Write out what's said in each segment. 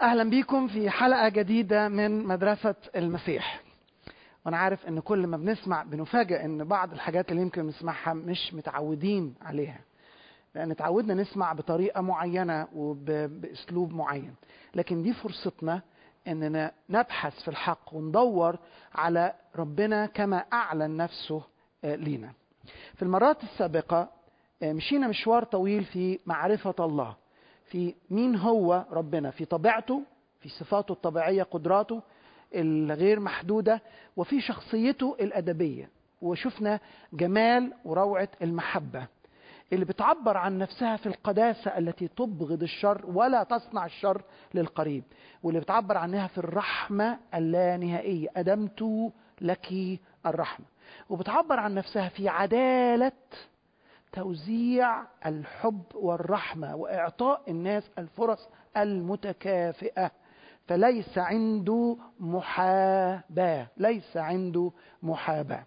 اهلا بيكم في حلقه جديده من مدرسه المسيح وانا عارف ان كل ما بنسمع بنفاجئ ان بعض الحاجات اللي يمكن نسمعها مش متعودين عليها لان اتعودنا نسمع بطريقه معينه وباسلوب معين لكن دي فرصتنا اننا نبحث في الحق وندور على ربنا كما اعلن نفسه لينا في المرات السابقه مشينا مشوار طويل في معرفه الله في مين هو ربنا في طبيعته في صفاته الطبيعيه قدراته الغير محدوده وفي شخصيته الادبيه وشفنا جمال وروعه المحبه اللي بتعبر عن نفسها في القداسه التي تبغض الشر ولا تصنع الشر للقريب واللي بتعبر عنها في الرحمه اللانهائيه ادمت لك الرحمه وبتعبر عن نفسها في عداله توزيع الحب والرحمه واعطاء الناس الفرص المتكافئه فليس عنده محاباه ليس عنده محاباه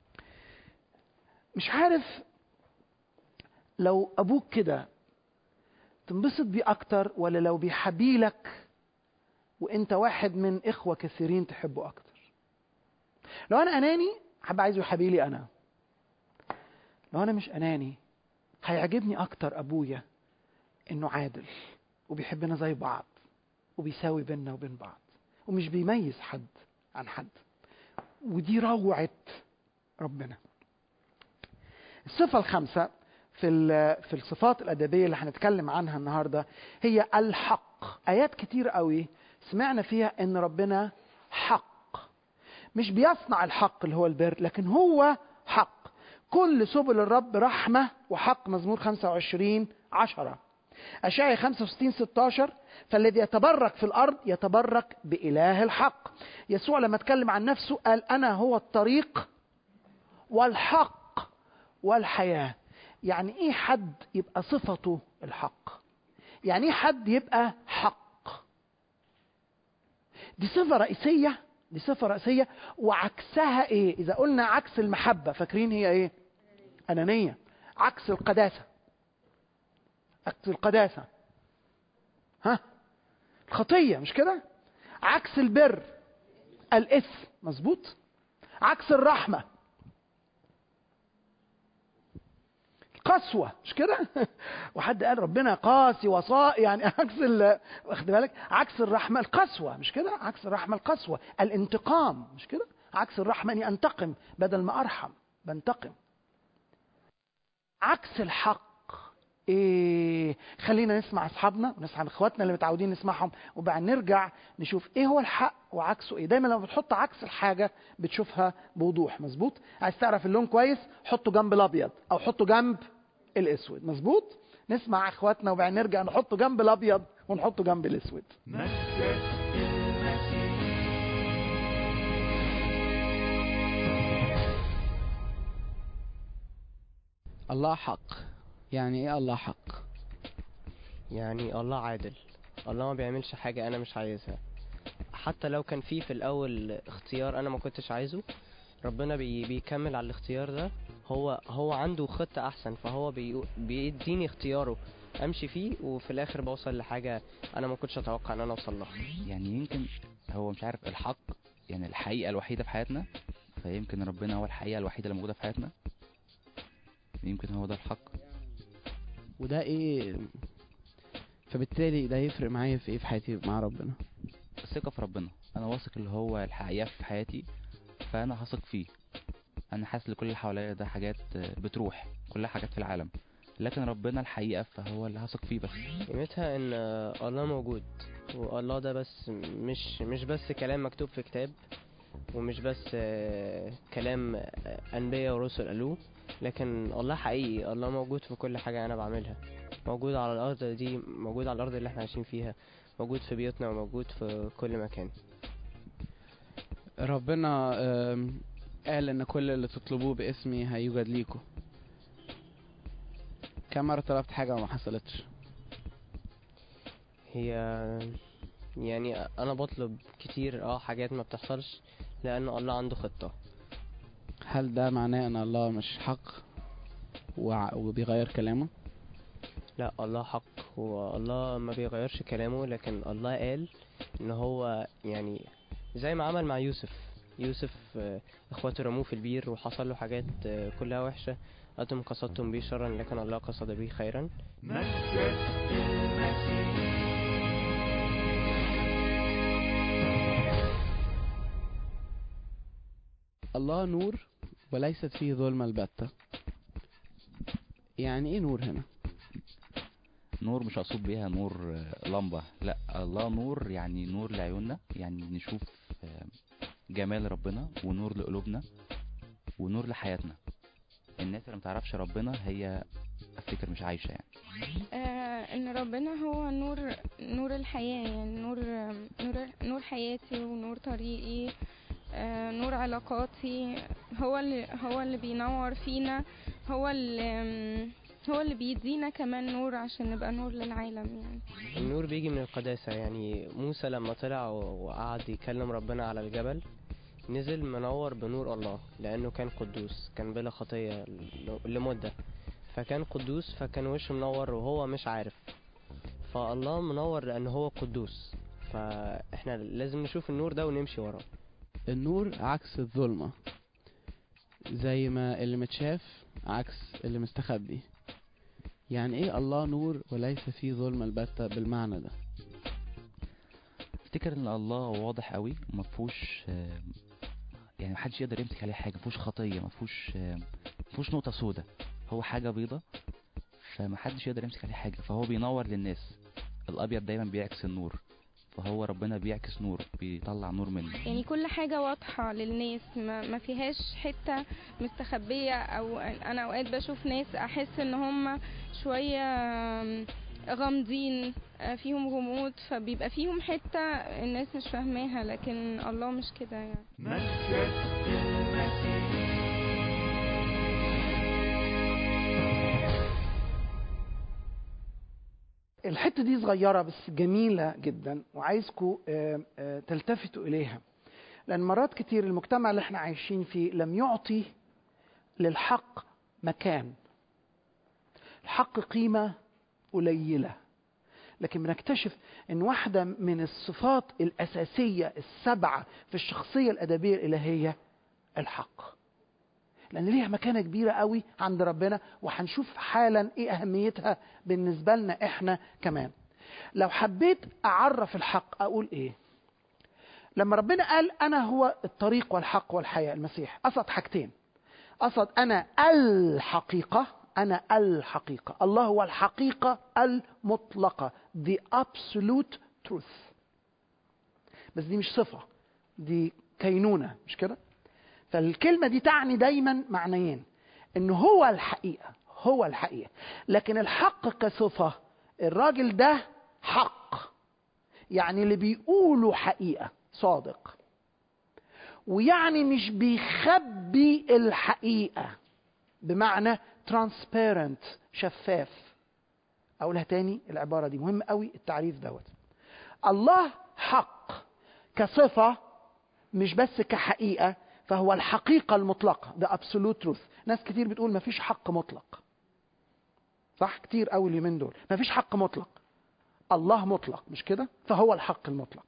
مش عارف لو ابوك كده تنبسط بيه اكتر ولا لو بيحبيلك وانت واحد من اخوه كثيرين تحبه اكتر لو انا اناني حب عايزه يحبيلي انا لو انا مش اناني هيعجبني اكتر ابويا انه عادل وبيحبنا زي بعض وبيساوي بيننا وبين بعض ومش بيميز حد عن حد ودي روعه ربنا الصفه الخامسه في في الصفات الادبيه اللي هنتكلم عنها النهارده هي الحق ايات كتير قوي سمعنا فيها ان ربنا حق مش بيصنع الحق اللي هو البر لكن هو حق كل سبل الرب رحمة وحق مزمور 25 عشرة أشعيا 65 16 فالذي يتبرك في الأرض يتبرك بإله الحق يسوع لما اتكلم عن نفسه قال أنا هو الطريق والحق والحياة يعني إيه حد يبقى صفته الحق يعني إيه حد يبقى حق دي صفة رئيسية دي صفة رئيسية وعكسها ايه؟ إذا قلنا عكس المحبة فاكرين هي ايه؟ أنانية عكس القداسة عكس القداسة ها؟ الخطية مش كده؟ عكس البر الإثم مظبوط؟ عكس الرحمة القسوة مش كده؟ وحد قال ربنا قاسي وصاء يعني عكس ال واخد بالك؟ عكس الرحمة القسوة مش كده؟ عكس الرحمة القسوة، الانتقام مش كده؟ عكس الرحمة اني انتقم بدل ما ارحم بنتقم. عكس الحق ايه؟ خلينا نسمع اصحابنا ونسمع اخواتنا اللي متعودين نسمعهم وبعد نرجع نشوف ايه هو الحق وعكسه ايه دايما لما بتحط عكس الحاجه بتشوفها بوضوح مظبوط عايز تعرف اللون كويس حطه جنب الابيض او حطه جنب الاسود مظبوط نسمع اخواتنا وبعد نرجع نحطه جنب الابيض ونحطه جنب الاسود الله حق يعني ايه الله حق يعني الله عادل الله ما بيعملش حاجة أنا مش عايزها حتى لو كان في في الأول اختيار أنا ما كنتش عايزه ربنا بي بيكمل على الاختيار ده هو هو عنده خطة أحسن فهو بي بيديني اختياره أمشي فيه وفي الآخر بوصل لحاجة أنا ما كنتش أتوقع إن أنا أوصل لها يعني يمكن هو مش عارف الحق يعني الحقيقة الوحيدة في حياتنا فيمكن ربنا هو الحقيقة الوحيدة اللي موجودة في حياتنا يمكن هو ده الحق وده ايه فبالتالي ده يفرق معايا في ايه في حياتي مع ربنا الثقة في ربنا أنا واثق اللي هو الحقيقة في حياتي فأنا هثق فيه أنا حاسس لكل اللي حواليا ده حاجات بتروح كلها حاجات في العالم لكن ربنا الحقيقة فهو اللي هثق فيه بس قيمتها إن الله موجود والله ده بس مش مش بس كلام مكتوب في كتاب ومش بس كلام أنبياء ورسل قالوه لكن الله حقيقي الله موجود في كل حاجة أنا بعملها موجود على الأرض دي موجود على الأرض اللي احنا عايشين فيها موجود في بيوتنا وموجود في كل مكان ربنا قال ان كل اللي تطلبوه باسمي هيوجد ليكم كم مرة طلبت حاجة وما حصلتش هي يعني أنا بطلب كتير اه حاجات ما بتحصلش لأن الله عنده خطة هل ده معناه ان الله مش حق وع- وبيغير كلامه لا الله حق هو الله ما بيغيرش كلامه لكن الله قال ان هو يعني زي ما عمل مع يوسف يوسف آه، اخواته رموه في البير وحصل له حاجات آه، كلها وحشه انتم قصدتم بي شرا لكن الله قصد بي خيرا الله نور وليست فيه ظلمة البتة يعني ايه نور هنا نور مش مقصود بيها نور آه، لمبة لا الله نور يعني نور لعيوننا يعني نشوف آه، جمال ربنا ونور لقلوبنا ونور لحياتنا الناس اللي متعرفش ربنا هي افتكر مش عايشة يعني آه ان ربنا هو نور نور الحياة يعني نور نور نور حياتي ونور طريقي آه نور علاقاتي هو اللي هو اللي بينور فينا هو اللي هو اللي بيدينا كمان نور عشان نبقى نور للعالم يعني النور بيجي من القداسة يعني موسى لما طلع و- وقعد يكلم ربنا على الجبل نزل منور بنور الله لأنه كان قدوس كان بلا خطية ل- لمدة فكان قدوس فكان وشه منور وهو مش عارف فالله منور لأنه هو قدوس فاحنا لازم نشوف النور ده ونمشي وراه النور عكس الظلمة زي ما اللي متشاف عكس اللي مستخبي يعني ايه الله نور وليس فيه ظلمة البتة بالمعنى ده افتكر ان الله واضح قوي ومفهوش آه، يعني محدش يقدر يمسك عليه حاجه مفهوش خطيه مفهوش آه، مفهوش نقطه سودة هو حاجه بيضة فمحدش يقدر يمسك عليه حاجه فهو بينور للناس الابيض دايما بيعكس النور فهو ربنا بيعكس نور بيطلع نور منه يعني كل حاجة واضحة للناس ما, ما فيهاش حتة مستخبية او انا اوقات بشوف ناس احس ان هم شوية آم، غامضين آه، فيهم غموض فبيبقى فيهم حتة الناس مش فاهماها لكن الله مش كده يعني الحته دي صغيره بس جميله جدا وعايزكم تلتفتوا اليها لان مرات كتير المجتمع اللي احنا عايشين فيه لم يعطي للحق مكان الحق قيمه قليله لكن بنكتشف ان واحده من الصفات الاساسيه السبعه في الشخصيه الادبيه الالهيه الحق لان ليها مكانه كبيره قوي عند ربنا وهنشوف حالا ايه اهميتها بالنسبه لنا احنا كمان لو حبيت اعرف الحق اقول ايه لما ربنا قال انا هو الطريق والحق والحياه المسيح قصد حاجتين قصد انا الحقيقه انا الحقيقه الله هو الحقيقه المطلقه the absolute truth بس دي مش صفه دي كينونه مش كده فالكلمة دي تعني دايما معنيين ان هو الحقيقة هو الحقيقة لكن الحق كصفة الراجل ده حق يعني اللي بيقوله حقيقة صادق ويعني مش بيخبي الحقيقة بمعنى transparent شفاف اقولها تاني العبارة دي مهم قوي التعريف دوت الله حق كصفة مش بس كحقيقة فهو الحقيقة المطلقة ده absolute truth ناس كتير بتقول مفيش حق مطلق صح كتير قوي اليومين دول مفيش حق مطلق الله مطلق مش كده فهو الحق المطلق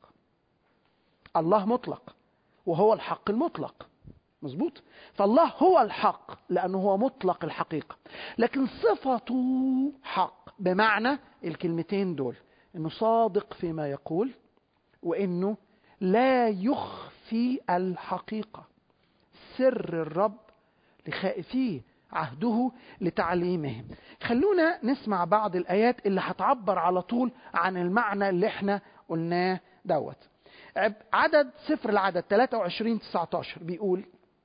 الله مطلق وهو الحق المطلق مظبوط فالله هو الحق لأنه هو مطلق الحقيقة لكن صفته حق بمعنى الكلمتين دول انه صادق فيما يقول وانه لا يخفي الحقيقه سر الرب لخائفيه عهده لتعليمهم خلونا نسمع بعض الآيات اللي هتعبر على طول عن المعنى اللي احنا قلناه دوت عب- عدد سفر العدد 23 19 بيقول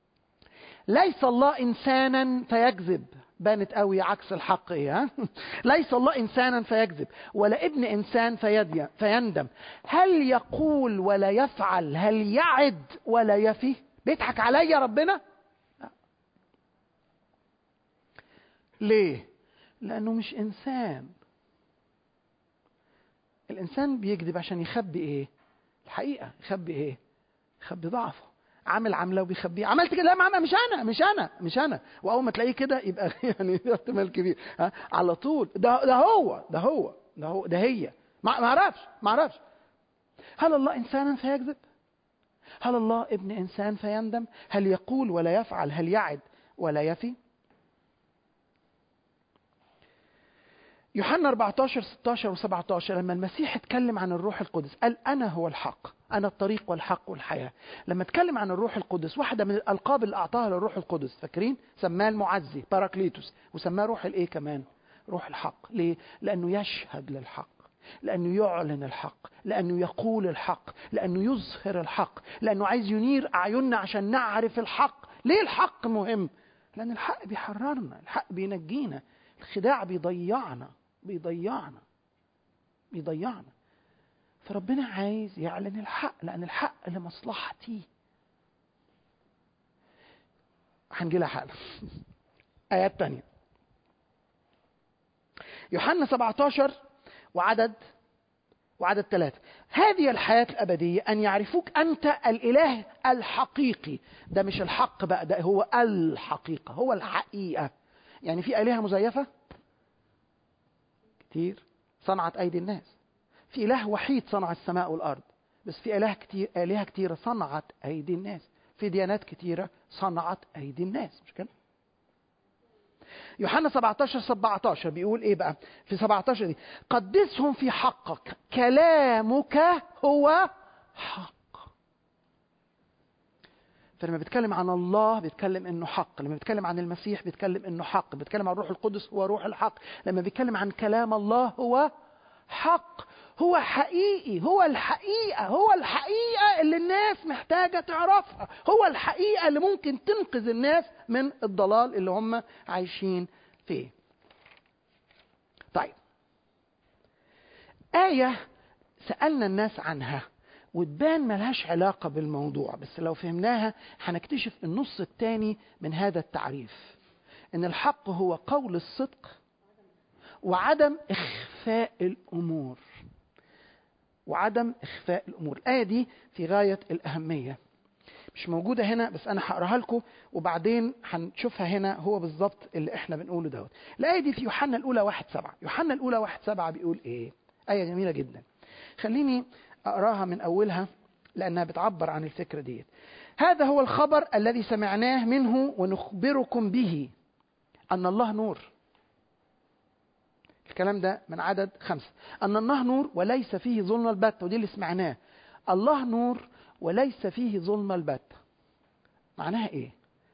ليس الله إنسانا فيكذب بانت قوي عكس الحق ايه ها؟ ليس الله انسانا فيكذب ولا ابن انسان فيدي فيندم هل يقول ولا يفعل هل يعد ولا يفي بيضحك عليا ربنا لا. ليه لانه مش انسان الانسان بيكذب عشان يخبي ايه الحقيقه يخبي ايه يخبي ضعفه عامل عامله وبيخبيه عملت كده لا ما أنا- مش انا مش انا مش انا واول ما تلاقيه كده يبقى يعني ده احتمال كبير ها على طول ده ده هو ده هو ده هو ده هي ما ما اعرفش ما اعرفش هل الله إنسانا فيكذب هل الله ابن إنسان فيندم هل يقول ولا يفعل هل يعد ولا يفي يوحنا 14 16 و17 لما المسيح اتكلم عن الروح القدس قال انا هو الحق انا الطريق والحق والحياه لما اتكلم عن الروح القدس واحده من الالقاب اللي اعطاها للروح القدس فاكرين سماه المعزي باراكليتوس وسماه روح الايه كمان روح الحق ليه لانه يشهد للحق لانه يعلن الحق لانه يقول الحق لانه يظهر الحق لانه عايز ينير اعيننا عشان نعرف الحق ليه الحق مهم لان الحق بيحررنا الحق بينجينا الخداع بيضيعنا بيضيعنا بيضيعنا فربنا عايز يعلن الحق لأن الحق لمصلحتي هنجي لها حالا آيات تانية يوحنا 17 وعدد وعدد ثلاثة هذه الحياة الأبدية أن يعرفوك أنت الإله الحقيقي ده مش الحق بقى ده هو الحقيقة هو الحقيقة يعني في آلهة مزيفة كتير صنعت أيدي الناس في إله وحيد صنع السماء والأرض بس في إله كتير آلهة كتيرة صنعت أيدي الناس في ديانات كتيرة صنعت أيدي الناس مش كده يوحنا 17 17 بيقول ايه بقى في 17 دي قدسهم في حقك كلامك هو حق فلما بيتكلم عن الله بيتكلم انه حق لما بيتكلم عن المسيح بيتكلم انه حق بيتكلم عن الروح القدس هو روح الحق لما بيتكلم عن كلام الله هو حق هو حقيقي هو الحقيقة هو الحقيقة اللي الناس محتاجة تعرفها هو الحقيقة اللي ممكن تنقذ الناس من الضلال اللي هم عايشين فيه طيب آية سألنا الناس عنها وتبان ملهاش علاقة بالموضوع بس لو فهمناها هنكتشف النص الثاني من هذا التعريف ان الحق هو قول الصدق وعدم اخفاء الامور وعدم اخفاء الامور الايه دي في غايه الاهميه مش موجوده هنا بس انا هقراها لكم وبعدين هنشوفها هنا هو بالظبط اللي احنا بنقوله دوت الايه دي في يوحنا الاولى واحد سبعة يوحنا الاولى واحد سبعة بيقول ايه ايه جميله جدا خليني اقراها من اولها لانها بتعبر عن الفكره ديت هذا هو الخبر الذي سمعناه منه ونخبركم به ان الله نور الكلام ده من عدد خمسة أن الله نور وليس فيه ظلم البتة ودي اللي سمعناه الله نور وليس فيه ظلم البتة معناها إيه؟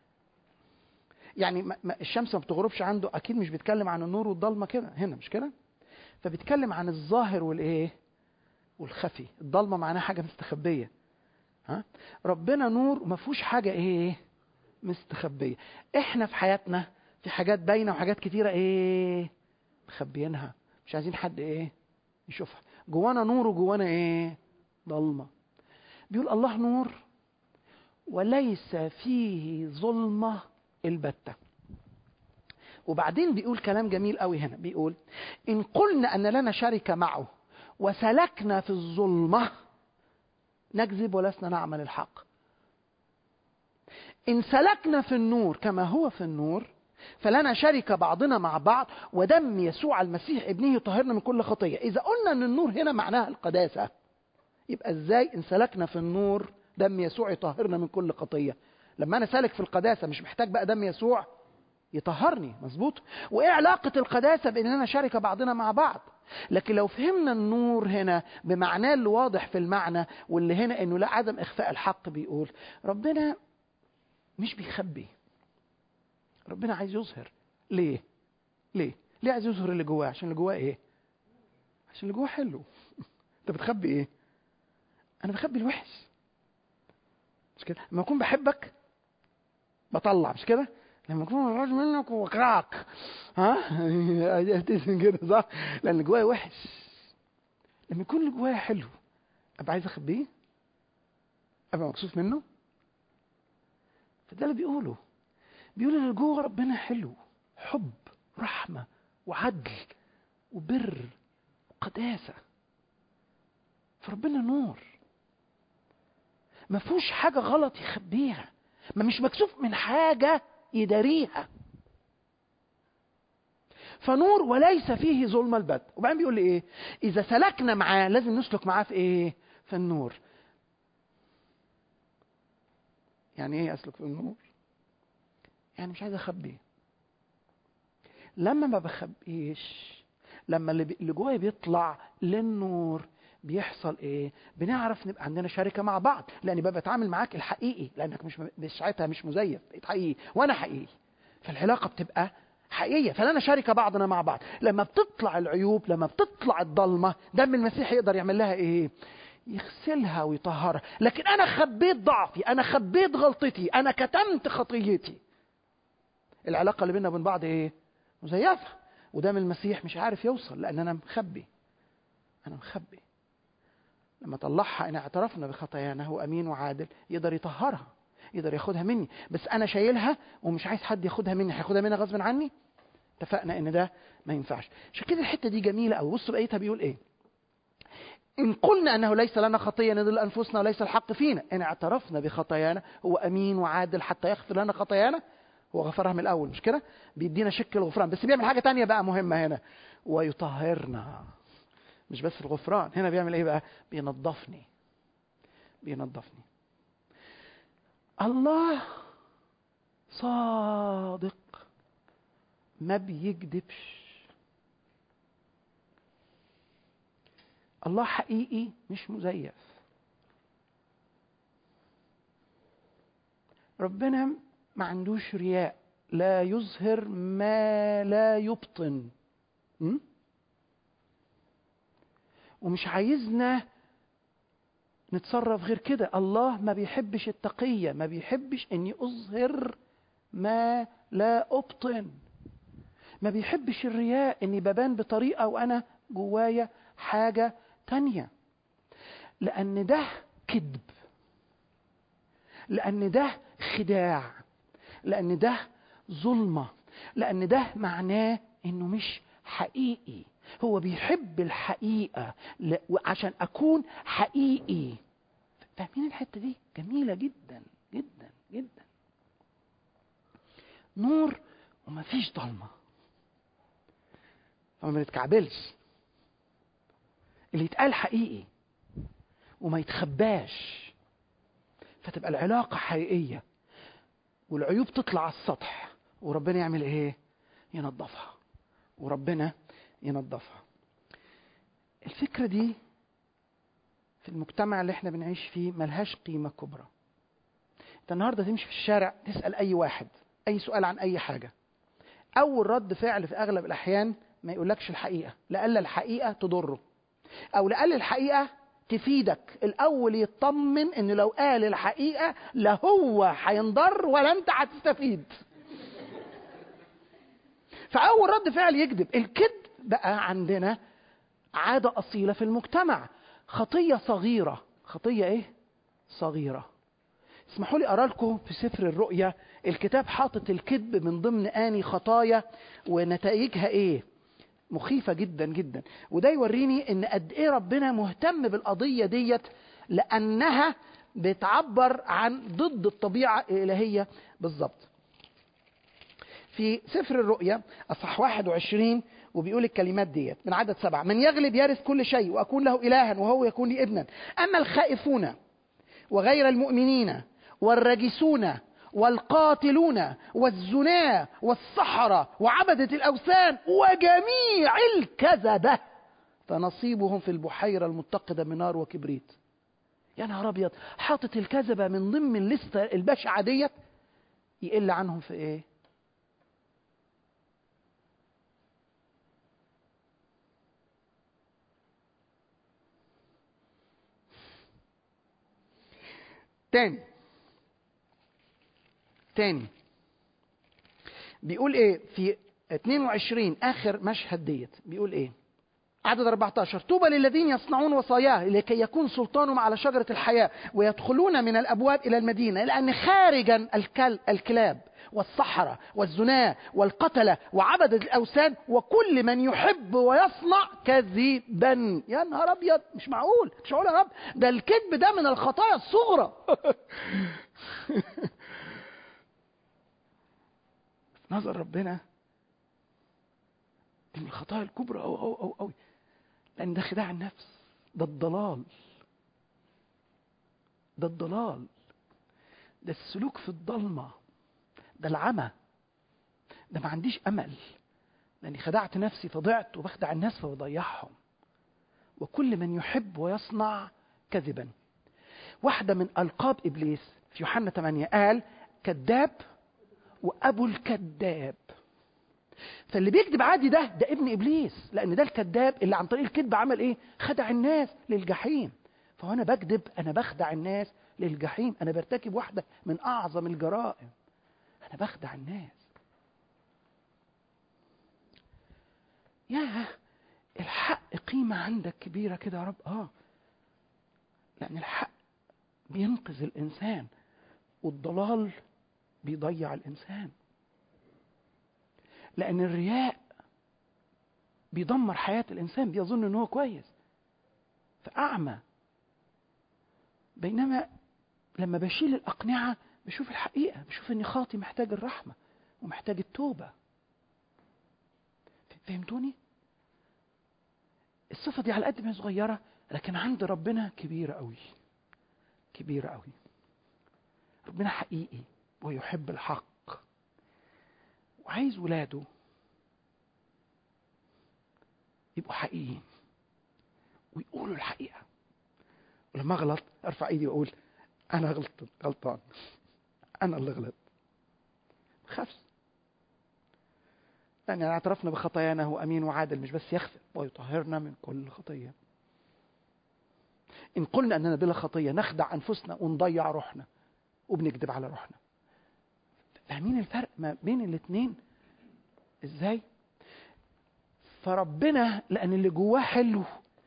يعني ما الشمس ما بتغربش عنده أكيد مش بيتكلم عن النور والضلمة كده هنا مش كده؟ فبيتكلم عن الظاهر والإيه؟ والخفي الضلمة معناها حاجة مستخبية ها؟ ربنا نور وما فيهوش حاجة إيه؟ مستخبية إحنا في حياتنا في حاجات باينة وحاجات كتيرة إيه؟ مخبيينها مش عايزين حد ايه يشوفها جوانا نور وجوانا ايه ضلمة بيقول الله نور وليس فيه ظلمة البتة وبعدين بيقول كلام جميل قوي هنا بيقول إن قلنا أن لنا شركة معه وسلكنا في الظلمة نكذب ولسنا نعمل الحق إن سلكنا في النور كما هو في النور فلنا شركة بعضنا مع بعض ودم يسوع المسيح ابنه يطهرنا من كل خطية إذا قلنا أن النور هنا معناها القداسة يبقى إزاي إن سلكنا في النور دم يسوع يطهرنا من كل خطية لما أنا سالك في القداسة مش محتاج بقى دم يسوع يطهرني مظبوط وإيه علاقة القداسة بأننا شركة بعضنا مع بعض لكن لو فهمنا النور هنا بمعناه اللي واضح في المعنى واللي هنا انه لا عدم اخفاء الحق بيقول ربنا مش بيخبي ربنا عايز يظهر ليه ليه ليه عايز يظهر اللي جواه عشان اللي جواه ايه عشان اللي جواه حلو انت بتخبي ايه انا بخبي الوحش مش كده لما اكون بحبك بطلع مش كده لما اكون راضي منك وكراك ها تسمع كده صح لان اللي جوايا وحش لما يكون اللي جوايا حلو ابقى عايز اخبيه ابقى مكسوف منه فده اللي بيقوله بيقول اللي جوه ربنا حلو حب رحمة وعدل وبر وقداسة فربنا نور ما فيهوش حاجة غلط يخبيها ما مش مكسوف من حاجة يداريها فنور وليس فيه ظلم البت وبعدين بيقول لي ايه اذا سلكنا معاه لازم نسلك معاه في ايه في النور يعني ايه اسلك في النور يعني مش عايز اخبي لما ما بخبيش لما اللي, بي... اللي جوايا بيطلع للنور بيحصل ايه بنعرف نبقى عندنا شركه مع بعض لاني بقى بتعامل معاك الحقيقي لانك مش مش ساعتها مش مزيف بقيت حقيقي وانا حقيقي فالعلاقه بتبقى حقيقيه فلنا شركه بعضنا مع بعض لما بتطلع العيوب لما بتطلع الضلمه دم المسيح يقدر يعمل لها ايه يغسلها ويطهرها لكن انا خبيت ضعفي انا خبيت غلطتي انا كتمت خطيتي العلاقه اللي بيننا وبين بعض ايه مزيفه ودم المسيح مش عارف يوصل لان انا مخبي انا مخبي لما طلعها ان اعترفنا بخطايانا هو امين وعادل يقدر يطهرها يقدر ياخدها مني بس انا شايلها ومش عايز حد ياخدها مني هياخدها مني غصب عني اتفقنا ان ده ما ينفعش عشان كده الحته دي جميله قوي بصوا بقيتها بيقول ايه إن قلنا أنه ليس لنا خطية نضل أنفسنا وليس الحق فينا إن اعترفنا بخطايانا هو أمين وعادل حتى يغفر لنا خطايانا هو غفرها من الأول مش كده بيدينا شك الغفران بس بيعمل حاجة تانية بقى مهمة هنا ويطهرنا مش بس الغفران هنا بيعمل ايه بقى بينظفني بينظفني الله صادق ما بيكذبش الله حقيقي مش مزيف ربنا ما عندوش رياء لا يظهر ما لا يبطن م? ومش عايزنا نتصرف غير كده الله ما بيحبش التقية ما بيحبش اني اظهر ما لا ابطن ما بيحبش الرياء اني ببان بطريقة وانا جوايا حاجة تانية لان ده كذب لان ده خداع لان ده ظلمة لان ده معناه انه مش حقيقي هو بيحب الحقيقة عشان أكون حقيقي فاهمين الحتة دي جميلة جدا جدا جدا نور ومفيش ضلمة فما بنتكعبلش اللي يتقال حقيقي وما يتخباش فتبقى العلاقة حقيقية والعيوب تطلع على السطح وربنا يعمل ايه ينظفها وربنا ينظفها الفكرة دي في المجتمع اللي احنا بنعيش فيه ملهاش قيمة كبرى انت النهاردة تمشي في الشارع تسأل اي واحد اي سؤال عن اي حاجة اول رد فعل في اغلب الاحيان ما يقولكش الحقيقة لألا الحقيقة تضره او لألا الحقيقة تفيدك الاول يطمن انه لو قال الحقيقة لا هو هينضر ولا انت هتستفيد فاول رد فعل يكذب الكذب بقى عندنا عادة أصيلة في المجتمع خطية صغيرة خطية إيه؟ صغيرة اسمحوا لي أرى لكم في سفر الرؤيا الكتاب حاطط الكذب من ضمن آني خطايا ونتائجها إيه؟ مخيفة جدا جدا وده يوريني إن قد إيه ربنا مهتم بالقضية ديت لأنها بتعبر عن ضد الطبيعة الإلهية بالظبط في سفر الرؤيا أصح 21 وبيقول الكلمات ديت من عدد سبعة من يغلب يرث كل شيء وأكون له إلها وهو يكون لي ابنا أما الخائفون وغير المؤمنين والرجسون والقاتلون والزنا والسحرة وعبدة الأوثان وجميع الكذبة فنصيبهم في البحيرة المتقدة من نار وكبريت يا نهار أبيض حاطط الكذبة من ضمن الليستة البشعة ديت يقل عنهم في إيه؟ تاني تاني بيقول ايه في 22 اخر مشهد ديت بيقول ايه عدد 14 طوبى للذين يصنعون وصاياه لكي يكون سلطانهم على شجرة الحياة ويدخلون من الأبواب إلى المدينة لأن خارجا الكل الكلاب والصحراء والزنا والقتلة وعبدة الأوثان وكل من يحب ويصنع كذبا يا نهار أبيض مش معقول مش معقول يا رب ده الكذب ده من الخطايا الصغرى في نظر ربنا دي من الخطايا الكبرى أو أو أو أو لأن ده خداع النفس ده الضلال ده الضلال ده السلوك في الضلمة ده العمى ده ما عنديش أمل لأني خدعت نفسي فضعت وبخدع الناس فبضيعهم وكل من يحب ويصنع كذبا واحدة من ألقاب إبليس في يوحنا 8 قال كذاب وأبو الكذاب فاللي بيكذب عادي ده ده ابن إبليس لأن ده الكذاب اللي عن طريق الكذب عمل إيه خدع الناس للجحيم فهو أنا بكذب أنا بخدع الناس للجحيم أنا برتكب واحدة من أعظم الجرائم أنا بخدع الناس ياه الحق قيمة عندك كبيرة كده يا رب آه لأن الحق بينقذ الإنسان والضلال بيضيع الإنسان لأن الرياء بيدمر حياة الإنسان بيظن إن هو كويس فأعمى بينما لما بشيل الأقنعة بشوف الحقيقة بشوف إني خاطي محتاج الرحمة ومحتاج التوبة فهمتوني؟ الصفة دي على قد ما هي صغيرة لكن عند ربنا كبيرة قوي كبيرة قوي ربنا حقيقي ويحب الحق وعايز ولاده يبقوا حقيقيين ويقولوا الحقيقة ولما اغلط ارفع ايدي واقول انا غلط غلطان انا اللي غلط ما خافش لأن اعترفنا بخطايانا هو أمين وعادل مش بس يغفر ويطهرنا من كل خطية إن قلنا أننا بلا خطية نخدع أنفسنا ونضيع روحنا وبنكذب على روحنا فاهمين الفرق ما بين الاثنين ازاي فربنا لأن اللي جواه حلو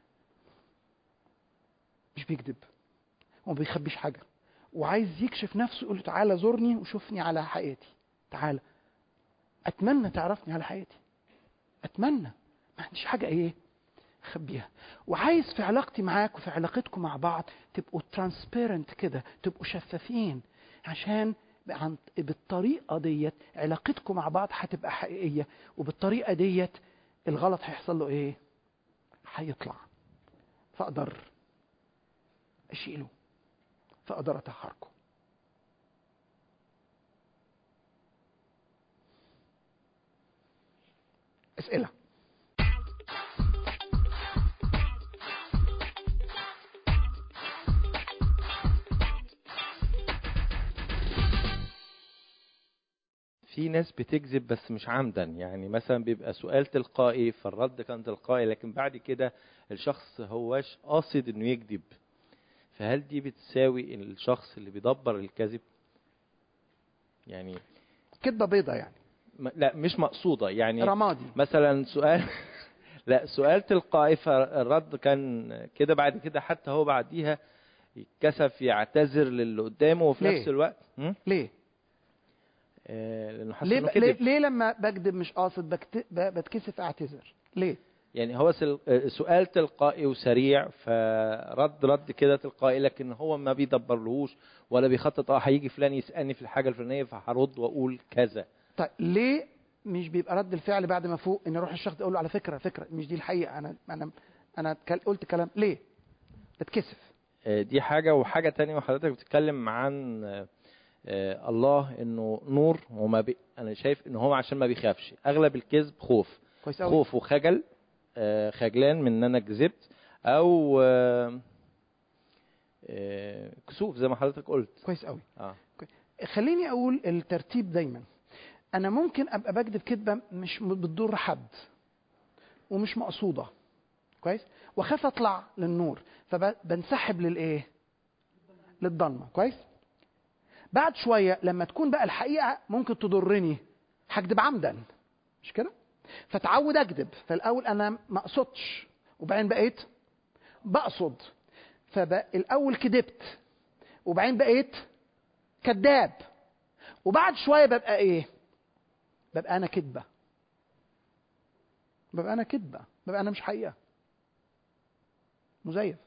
مش بيكذب وما بيخبيش حاجة وعايز يكشف نفسه يقول له تعالى زورني وشوفني على حقيقتي تعالى اتمنى تعرفني على حياتي اتمنى ما عنديش حاجه ايه اخبيها وعايز في علاقتي معاك وفي علاقتكم مع بعض تبقوا ترانسبيرنت كده تبقوا شفافين عشان عن بالطريقه ديت علاقتكم مع بعض هتبقى حقيقيه وبالطريقه ديت الغلط هيحصل له ايه هيطلع فاقدر اشيله فاقدر اطهركم اسئله في ناس بتكذب بس مش عمدا يعني مثلا بيبقى سؤال تلقائي فالرد كان تلقائي لكن بعد كده الشخص هواش قاصد انه يكذب فهل دي بتساوي الشخص اللي بيدبر الكذب يعني كدبه بيضه يعني م- لا مش مقصودة يعني رمادي مثلا سؤال لا سؤال تلقائي فالرد كان كده بعد كده حتى هو بعديها يتكسف يعتذر للي قدامه وفي ليه؟ نفس الوقت م? ليه آه، لانه حاسس ليه, انه ب... ليه كذب ليه لما بكذب مش قاصد بكت... ب... بتكسف اعتذر ليه يعني هو سل... آه، سؤال تلقائي وسريع فرد رد كده تلقائي لكن هو ما بيدبرلهوش ولا بيخطط اه هيجي فلان يسالني في الحاجه الفلانيه فهرد واقول كذا طيب ليه مش بيبقى رد الفعل بعد ما فوق ان اروح الشخص اقول له على فكره فكره مش دي الحقيقه انا انا انا اتكل- قلت كلام ليه بتكسف آه، دي حاجة وحاجة تانية وحضرتك بتتكلم عن آه، آه، الله انه نور وما بي... انا شايف ان هو عشان ما بيخافش اغلب الكذب خوف كويس قوي خوف وخجل آه، خجلان من ان انا كذبت او آه، آه، كسوف زي ما حضرتك قلت كويس قوي اه خليني اقول الترتيب دايما انا ممكن ابقى بكذب كذبه مش م- بتضر حد ومش مقصوده كويس واخاف اطلع للنور فبنسحب للايه للضلمه كويس بعد شويه لما تكون بقى الحقيقه ممكن تضرني هكذب عمدا مش كده فتعود اكذب فالاول انا ما اقصدش وبعدين بقيت بقصد فالاول كذبت وبعدين بقيت كذاب وبعد شويه ببقى ايه ببقى انا كذبه ببقى انا كذبه ببقى انا مش حقيقه مزيف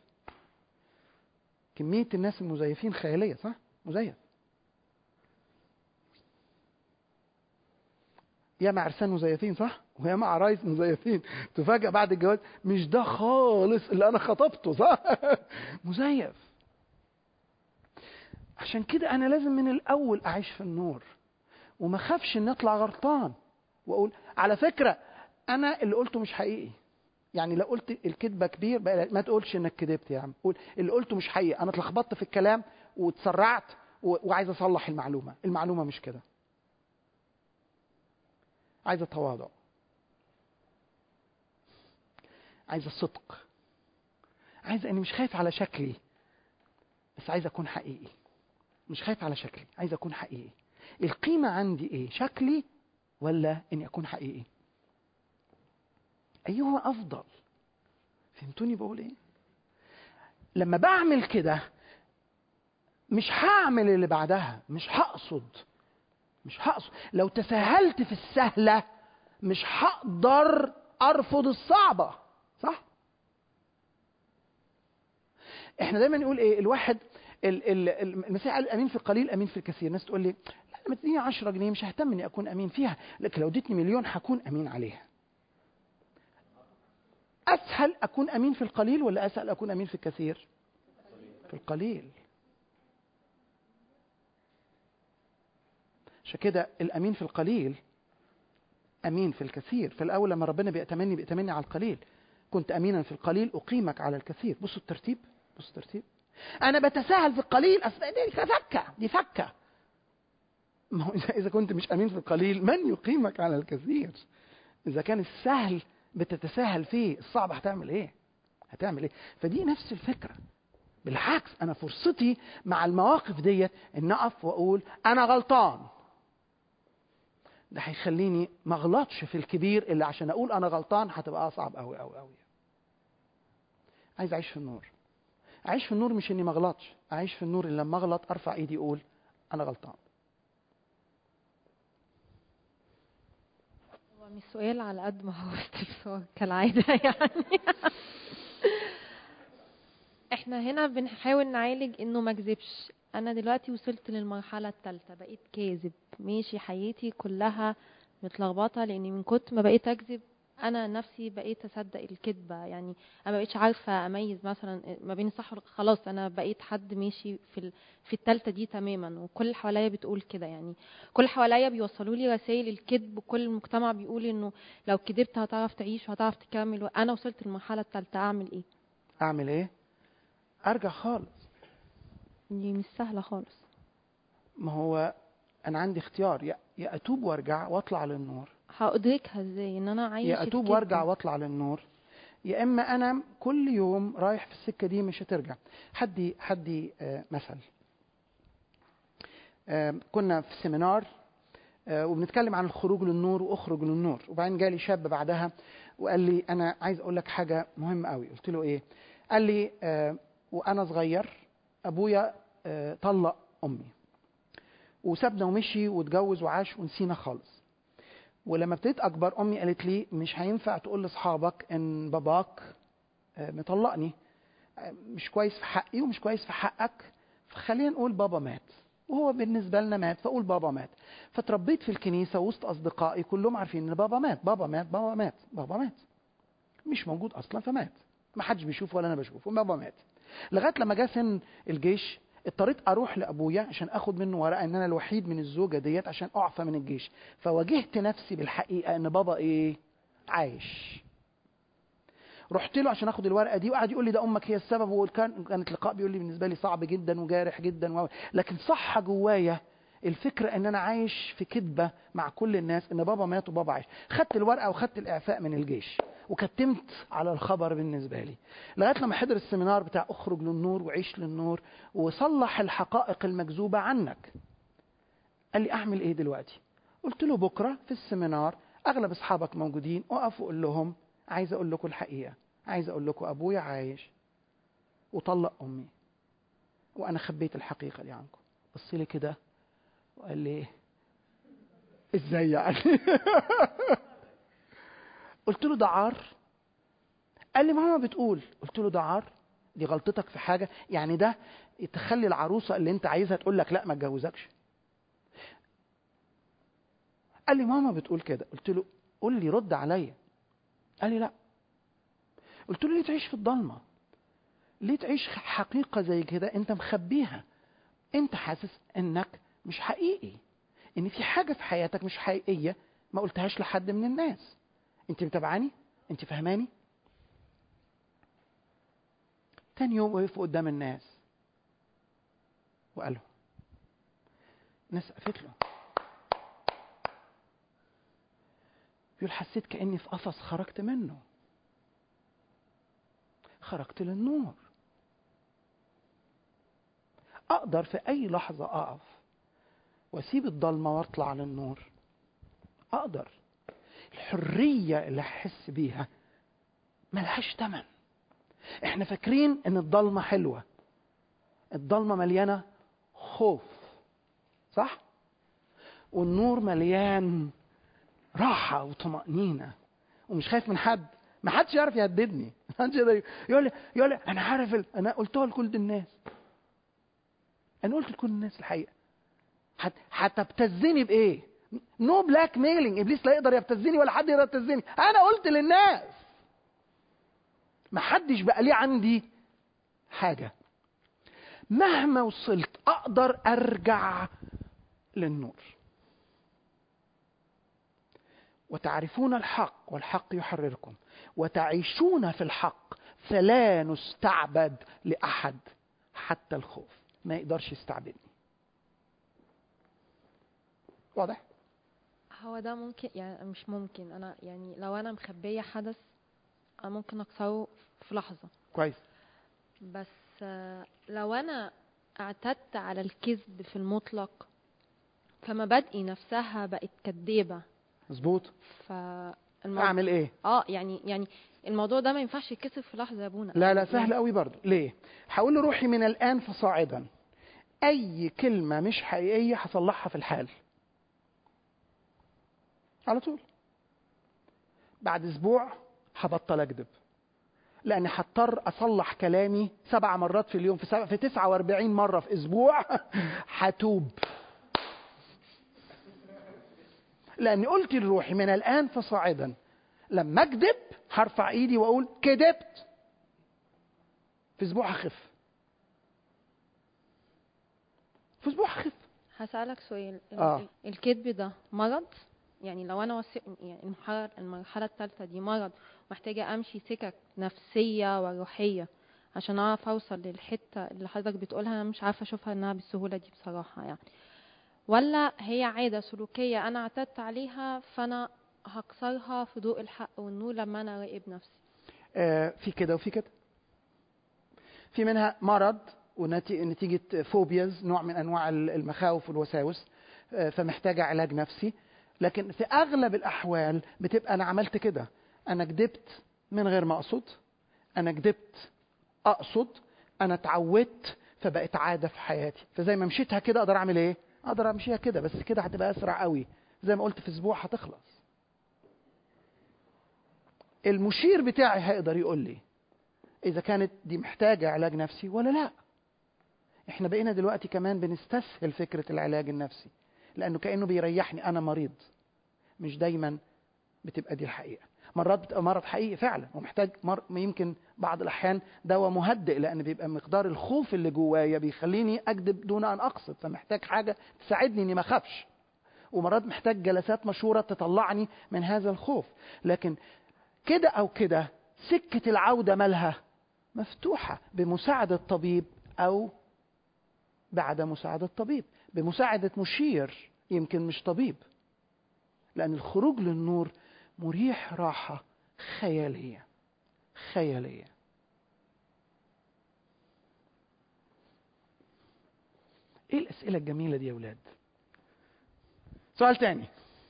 كميه الناس المزيفين خياليه صح مزيف ياما عرسان مزيفين صح وياما عرايس مزيفين تفاجأ بعد الجواز مش ده خالص اللي انا خطبته صح مزيف عشان كده انا لازم من الاول اعيش في النور وما اخافش ان اطلع غلطان واقول على فكره انا اللي قلته مش حقيقي يعني لو قلت الكذبه كبير بقى ما تقولش انك كذبت يا عم قول اللي قلته مش حقيقي انا اتلخبطت في الكلام واتسرعت و- وعايز اصلح المعلومه المعلومه مش كده عايز التواضع عايز الصدق عايز اني مش خايف على شكلي بس عايز اكون حقيقي مش خايف على شكلي عايز اكون حقيقي القيمه عندي ايه شكلي ولا اني اكون حقيقي ايهما افضل فهمتوني بقول ايه لما بعمل كده مش هعمل اللي بعدها مش هقصد مش هقصد لو تساهلت في السهله مش هقدر ارفض الصعبه صح احنا دايما نقول ايه الواحد ال- ال- ال- المسيح قال امين في القليل امين في الكثير الناس تقول لي لا لما تديني 10 جنيه مش ههتم اني اكون امين فيها لكن لو اديتني مليون هكون امين عليها اسهل اكون امين في القليل ولا اسهل اكون امين في الكثير في القليل عشان كده الامين في القليل امين في الكثير في الاول لما ربنا بيأتمني بيأتمني على القليل كنت امينا في القليل اقيمك على الكثير بصوا الترتيب بصوا الترتيب انا بتساهل في القليل اصل دي فكه دي فكه ما هو اذا إذا كنت مش امين في القليل من يقيمك على الكثير اذا كان السهل بتتساهل فيه الصعب هتعمل ايه هتعمل ايه فدي نفس الفكره بالعكس انا فرصتي مع المواقف ديت ان اقف واقول انا غلطان ده هيخليني ما اغلطش في الكبير اللي عشان اقول انا غلطان هتبقى اصعب قوي قوي قوي عايز اعيش في النور اعيش في النور مش اني ما اغلطش اعيش في النور اللي لما اغلط ارفع ايدي اقول انا غلطان هو مش سؤال على قد ما هو استفسار كالعادة يعني احنا هنا بنحاول نعالج انه ما اكذبش انا دلوقتي وصلت للمرحلة الثالثة بقيت كاذب ماشي حياتي كلها متلخبطة لاني من كتر ما بقيت اكذب انا نفسي بقيت اصدق الكذبة يعني انا ما بقيتش عارفة اميز مثلا ما بين الصح والغلط. خلاص انا بقيت حد ماشي في ال... في التالتة دي تماما وكل اللي حواليا بتقول كده يعني كل اللي حواليا بيوصلوا لي رسائل الكذب وكل المجتمع بيقول انه لو كذبت هتعرف تعيش وهتعرف تكمل وانا وصلت للمرحله الثالثه اعمل ايه اعمل ايه ارجع خالص دي مش سهله خالص ما هو انا عندي اختيار يا يا اتوب وارجع واطلع للنور هادركها ازاي ان انا عايش يا اتوب الكذب. وارجع واطلع للنور يا اما انا كل يوم رايح في السكه دي مش هترجع حدي حدي آه، مثل آه، كنا في سيمينار آه، وبنتكلم عن الخروج للنور واخرج للنور وبعدين جالي شاب بعدها وقال لي انا عايز اقول لك حاجه مهمه قوي قلت له ايه قال لي آه، وانا صغير ابويا آه، طلق امي وسابنا ومشي واتجوز وعاش ونسينا خالص ولما ابتديت اكبر امي قالت لي مش هينفع تقول لاصحابك ان باباك آه، مطلقني آه، مش كويس في حقي ومش كويس في حقك فخلينا نقول بابا مات وهو بالنسبه لنا مات فاقول بابا مات فتربيت في الكنيسه وسط اصدقائي كلهم عارفين ان بابا مات بابا مات بابا مات بابا مات مش موجود اصلا فمات ما حدش بيشوفه ولا انا بشوفه بابا مات لغايه لما جه سن الجيش اضطريت اروح لابويا عشان اخد منه ورقه ان انا الوحيد من الزوجه ديت عشان اعفى من الجيش فواجهت نفسي بالحقيقه ان بابا ايه عايش رحت له عشان اخد الورقه دي وقعد يقول لي ده امك هي السبب وكان كانت لقاء بيقول لي بالنسبه لي صعب جدا وجارح جدا و... لكن صح جوايا الفكره ان انا عايش في كذبه مع كل الناس ان بابا مات وبابا عايش خدت الورقه وخدت الاعفاء من الجيش وكتمت على الخبر بالنسبه لي لغايه لما حضر السمينار بتاع اخرج للنور وعيش للنور وصلح الحقائق المكذوبه عنك قال لي اعمل ايه دلوقتي قلت له بكره في السمينار اغلب اصحابك موجودين اقف وقول لهم عايز اقول لكم الحقيقه عايز اقول لكم ابويا عايش وطلق امي وانا خبيت الحقيقه دي عنكم بص لي كده وقال لي ازاي يعني قلت له ده عار قال لي ماما بتقول قلت له ده عار دي غلطتك في حاجه يعني ده تخلي العروسه اللي انت عايزها تقول لك لا ما اتجوزكش قال لي ماما بتقول كده قلت له قول لي رد عليا قال لي لا قلت له ليه تعيش في الضلمه ليه تعيش حقيقه زي كده انت مخبيها انت حاسس انك مش حقيقي ان في حاجه في حياتك مش حقيقيه ما قلتهاش لحد من الناس انت متابعاني انت فهماني تاني يوم وقف قدام الناس وقال له الناس سقفت له يقول حسيت كاني في قفص خرجت منه خرجت للنور اقدر في اي لحظه اقف واسيب الضلمه واطلع للنور اقدر الحريه اللي احس بيها ملهاش تمن احنا فاكرين ان الضلمه حلوه الضلمه مليانه خوف صح والنور مليان راحه وطمانينه ومش خايف من حد ما حدش يعرف يهددني ما حدش يقدر يقول لي يقول لي انا عارف ال... انا قلتها لكل الناس انا قلت لكل الناس الحقيقه هت... هتبتزني بايه نو بلاك ميلينج ابليس لا يقدر يبتزني ولا حد يقدر يبتزني انا قلت للناس ما حدش بقى ليه عندي حاجه مهما وصلت اقدر ارجع للنور وتعرفون الحق والحق يحرركم وتعيشون في الحق فلا نستعبد لاحد حتى الخوف ما يقدرش يستعبدني واضح هو ده ممكن يعني مش ممكن انا يعني لو انا مخبيه حدث انا ممكن اكسره في لحظه كويس بس آه، لو انا اعتدت على الكذب في المطلق فمبادئي نفسها بقت كدابه مظبوط فالموضوع اعمل ايه اه يعني يعني الموضوع ده ما ينفعش يتكسر في لحظه يا ابونا لا لا يعني- سهل قوي برضه ليه هقول له روحي من الان فصاعدا اي كلمه مش حقيقيه هصلحها في الحال على طول بعد اسبوع هبطل اكذب لاني هضطر اصلح كلامي سبع مرات في اليوم في سبع في 49 مره في اسبوع هتوب لاني قلت لروحي من الان فصاعدا لما اكذب هرفع ايدي واقول كذبت في اسبوع هخف في اسبوع هخف هسألك سؤال ال- آه. ال- الكذب ده مرض يعني لو انا وص... يعني المرحله المرحله الثالثه دي مرض محتاجه امشي سكك نفسيه وروحيه عشان اعرف اوصل للحته اللي حضرتك بتقولها انا مش عارفه اشوفها انها بالسهوله دي بصراحه يعني ولا هي عاده سلوكيه انا اعتدت عليها فانا هكسرها في ضوء الحق والنور لما انا اراقب نفسي آه، في كده وفي كده في منها مرض ونتيجة فوبياز نوع من أنواع المخاوف والوساوس آه، فمحتاجة علاج نفسي لكن في أغلب الأحوال بتبقى أنا عملت كده أنا كدبت من غير ما أقصد أنا كدبت أقصد أنا اتعودت فبقت عادة في حياتي فزي ما مشيتها كده أقدر أعمل إيه؟ أقدر أمشيها كده بس كده هتبقى أسرع قوي زي ما قلت في أسبوع هتخلص المشير بتاعي هيقدر يقول لي اذا كانت دي محتاجه علاج نفسي ولا لا احنا بقينا دلوقتي كمان بنستسهل فكره العلاج النفسي لانه كانه بيريحني انا مريض مش دايما بتبقى دي الحقيقه مرات بتبقى مرض حقيقي فعلا ومحتاج مر... يمكن بعض الاحيان دواء مهدئ لان بيبقى مقدار الخوف اللي جوايا بيخليني اكذب دون ان اقصد فمحتاج حاجه تساعدني اني ما اخافش ومرات محتاج جلسات مشوره تطلعني من هذا الخوف لكن كده او كده سكه العوده مالها مفتوحه بمساعده طبيب او بعدم مساعده طبيب بمساعده مشير يمكن مش طبيب لان الخروج للنور مريح راحه خياليه خياليه ايه الاسئله الجميله دي يا ولاد سؤال تاني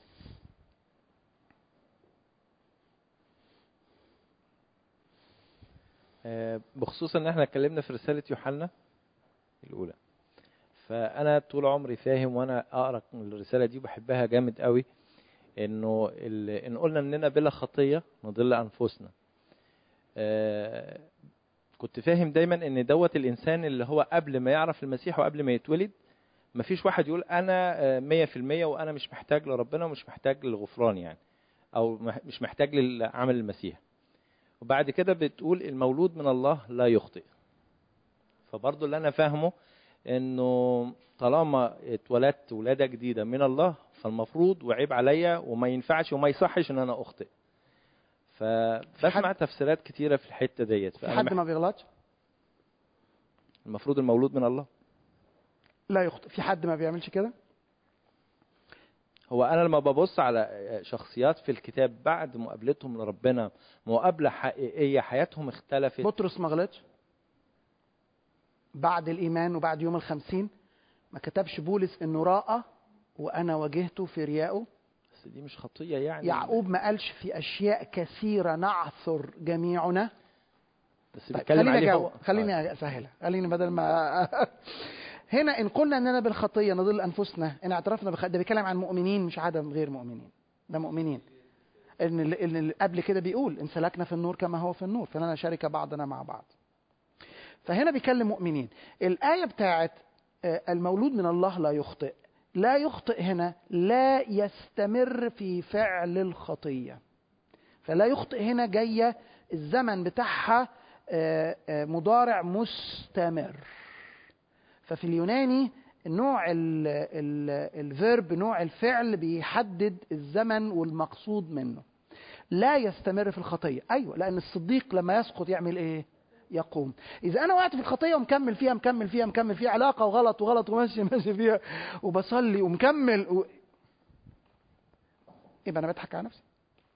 آه، بخصوص ان احنا اتكلمنا في رسالة يوحنا الاولى فانا طول عمري فاهم وانا اقرا الرسالة دي وبحبها جامد قوي انه ال- ان قلنا اننا بلا خطية نضل انفسنا آه، كنت فاهم دايما ان دوت الانسان اللي هو قبل ما يعرف المسيح وقبل ما يتولد مفيش واحد يقول انا آه، مية في المية وانا مش محتاج لربنا ومش محتاج للغفران يعني او مح- مش محتاج لعمل المسيح وبعد كده بتقول المولود من الله لا يخطئ فبرضه اللي انا فاهمه انه طالما اتولدت ولاده جديده من الله فالمفروض وعيب عليا وما ينفعش وما يصحش ان انا اخطئ فبسمع تفسيرات كتيره في الحته ديت في فأنا حد مح- ما بيغلطش المفروض المولود من الله لا يخطئ في حد ما بيعملش كده هو انا لما ببص على شخصيات في الكتاب بعد مقابلتهم لربنا مقابله حقيقيه حياتهم اختلفت بطرس ما غلطش بعد الإيمان وبعد يوم الخمسين ما كتبش بولس إنه راى وأنا واجهته في ريائه بس دي مش خطيه يعني يعقوب ما قالش في أشياء كثيرة نعثر جميعنا بس طيب بيتكلم خليني عليه أجاوب هو خليني أسهلها خليني بدل ما هنا إن قلنا أننا بالخطية نضل أنفسنا إن اعترفنا بخ... ده بيتكلم عن مؤمنين مش عدم غير مؤمنين ده مؤمنين إن اللي إن اللي قبل كده بيقول إن سلكنا في النور كما هو في النور فلنا شركة بعضنا مع بعض فهنا بيكلم مؤمنين الآية بتاعت آه، المولود من الله لا يخطئ لا يخطئ هنا لا يستمر في فعل الخطية فلا يخطئ هنا جاية الزمن بتاعها آه، آه، مضارع مستمر ففي اليوناني نوع ال- ال- الفيرب نوع الفعل بيحدد الزمن والمقصود منه لا يستمر في الخطية أيوة لأن الصديق لما يسقط يعمل إيه يقوم إذا أنا وقعت في الخطية ومكمل فيها مكمل فيها مكمل فيها علاقة وغلط وغلط وماشي ماشي فيها وبصلي ومكمل و... يبقى أنا بضحك على نفسي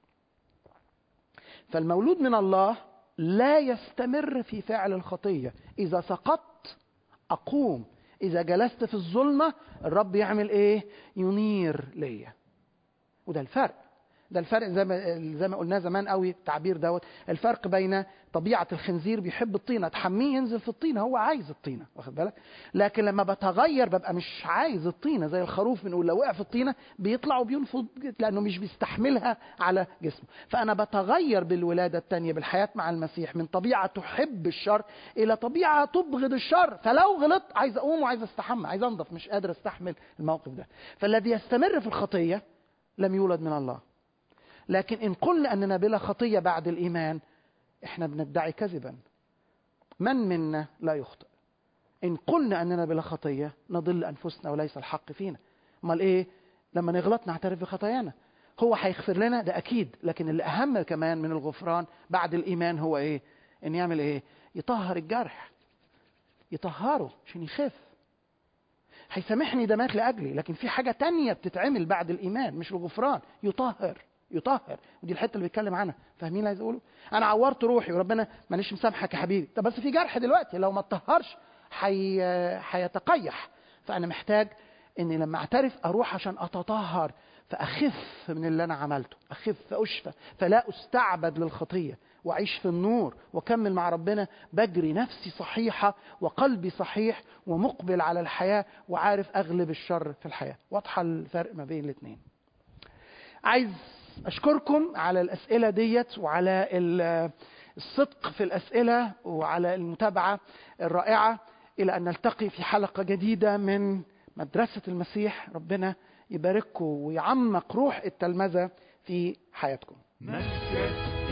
فالمولود من الله لا يستمر في فعل الخطية إذا سقطت أقوم إذا جلست في الظلمة الرب يعمل إيه ينير ليا وده الفرق ده الفرق زي ما زي ما قلناه زمان قوي التعبير دوت الفرق بين طبيعه الخنزير بيحب الطينه تحميه ينزل في الطينه هو عايز الطينه واخد بالك لكن لما بتغير ببقى مش عايز الطينه زي الخروف بنقول لو وقع في الطينه بيطلع وبينفض لانه مش بيستحملها على جسمه فانا بتغير بالولاده الثانيه بالحياه مع المسيح من طبيعه تحب الشر الى طبيعه تبغض الشر فلو غلطت عايز اقوم وعايز استحمى عايز انضف مش قادر استحمل الموقف ده فالذي يستمر في الخطيه لم يولد من الله لكن إن قلنا أننا بلا خطية بعد الإيمان إحنا بندعي كذبا من منا لا يخطئ إن قلنا أننا بلا خطية نضل أنفسنا وليس الحق فينا أمال إيه لما نغلط نعترف بخطايانا هو هيغفر لنا ده أكيد لكن اللي أهم كمان من الغفران بعد الإيمان هو إيه إن يعمل إيه يطهر الجرح يطهره عشان يخف هيسامحني ده مات لأجلي لكن في حاجة تانية بتتعمل بعد الإيمان مش الغفران يطهر يطهر ودي الحته اللي بيتكلم عنها فاهمين اللي عايز اقوله انا عورت روحي وربنا مانيش مسامحك يا حبيبي طب بس في جرح دلوقتي لو ما اتطهرش حي... هيتقيح فانا محتاج اني لما اعترف اروح عشان اتطهر فاخف من اللي انا عملته اخف فاشفى فلا استعبد للخطيه واعيش في النور واكمل مع ربنا بجري نفسي صحيحه وقلبي صحيح ومقبل على الحياه وعارف اغلب الشر في الحياه واضحه الفرق ما بين الاثنين عايز اشكركم على الاسئله ديت وعلى ال- الصدق في الاسئله وعلى المتابعه الرائعه الى ان نلتقي في حلقه جديده من مدرسه المسيح ربنا يبارككم ويعمق روح التلمذه في حياتكم مسجد